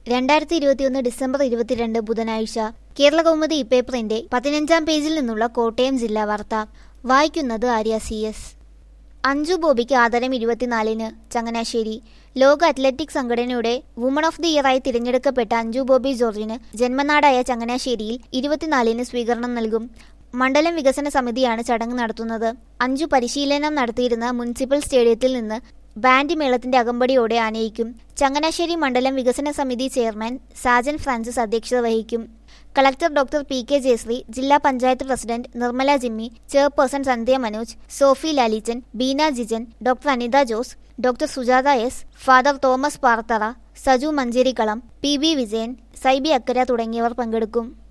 രണ്ടായിരത്തി ഇരുപത്തിയൊന്ന് ഡിസംബർ ഇരുപത്തിരണ്ട് ബുധനാഴ്ച കേരള കൗമുദി ഇപ്പേപ്പറിന്റെ പതിനഞ്ചാം പേജിൽ നിന്നുള്ള കോട്ടയം ജില്ലാ വാർത്ത വായിക്കുന്നത് ആര്യ സി എസ് അഞ്ജു ബോബിക്ക് ആദരം ഇരുപത്തിനാലിന് ചങ്ങനാശ്ശേരി ലോക അത്ലറ്റിക് സംഘടനയുടെ വുമൺ ഓഫ് ദി ഇയറായി തിരഞ്ഞെടുക്കപ്പെട്ട അഞ്ജു ബോബി ജോർജിന് ജന്മനാടായ ചങ്ങനാശ്ശേരിയിൽ ഇരുപത്തിനാലിന് സ്വീകരണം നൽകും മണ്ഡലം വികസന സമിതിയാണ് ചടങ്ങ് നടത്തുന്നത് അഞ്ചു പരിശീലനം നടത്തിയിരുന്ന മുനിസിപ്പൽ സ്റ്റേഡിയത്തിൽ നിന്ന് ബാൻഡ് മേളത്തിന്റെ അകമ്പടിയോടെ ആനയിക്കും ചങ്ങനാശ്ശേരി മണ്ഡലം വികസന സമിതി ചെയർമാൻ സാജൻ ഫ്രാൻസിസ് അധ്യക്ഷത വഹിക്കും collector doctor P K Jayasree ജില്ലാ panchayat president Nirmala Jimmy chairperson Sandhya Manoj Sophy Lalichan Beena Jijan doctor Anitha Jose doctor Sujatha S father Thomas Parthara Saju Mancherikkalam P B Vijayan Saibi Akkara തുടങ്ങിയവർ പങ്കെടുക്കും